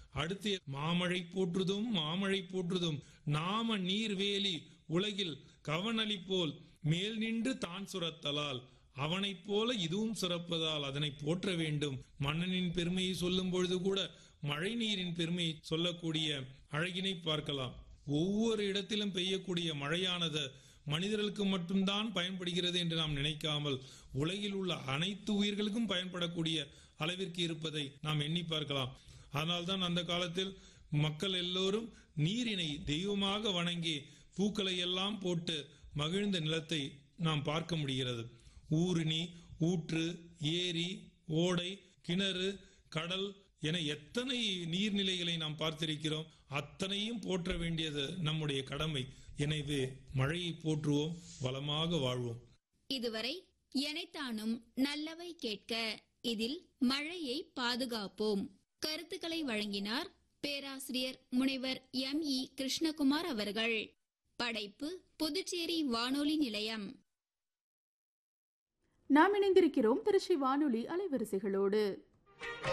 அடுத்து மாமழை போற்றுதும் மாமழை போற்றுதும் நாம நீர்வேலி உலகில் கவனளி போல் மேல் நின்று தான் சுரத்தலால் அவனைப் போல இதுவும் சுரப்பதால் அதனை போற்ற வேண்டும் மன்னனின் பெருமையை சொல்லும் பொழுது கூட மழை நீரின் பெருமையை சொல்லக்கூடிய அழகினை பார்க்கலாம் ஒவ்வொரு இடத்திலும் பெய்யக்கூடிய மழையானது மனிதர்களுக்கு மட்டும்தான் பயன்படுகிறது என்று நாம் நினைக்காமல் உலகில் உள்ள அனைத்து உயிர்களுக்கும் பயன்படக்கூடிய அளவிற்கு இருப்பதை நாம் எண்ணி பார்க்கலாம் அதனால்தான் அந்த காலத்தில் மக்கள் எல்லோரும் நீரினை தெய்வமாக வணங்கி பூக்களை எல்லாம் போட்டு மகிழ்ந்த நிலத்தை நாம் பார்க்க முடிகிறது ஊருணி ஊற்று ஏரி ஓடை கிணறு கடல் என எத்தனை நீர்நிலைகளை நாம் பார்த்திருக்கிறோம் அத்தனையும் போற்ற வேண்டியது நம்முடைய கடமை எனவே மழையை போற்றுவோம் வளமாக வாழ்வோம் இதுவரை எனைத்தானும் நல்லவை கேட்க இதில் மழையை பாதுகாப்போம் கருத்துக்களை வழங்கினார் பேராசிரியர் முனைவர் எம் இ கிருஷ்ணகுமார் அவர்கள் படைப்பு புதுச்சேரி வானொலி நிலையம் நாம் இணைந்திருக்கிறோம் திருச்சி வானொலி அலைவரிசைகளோடு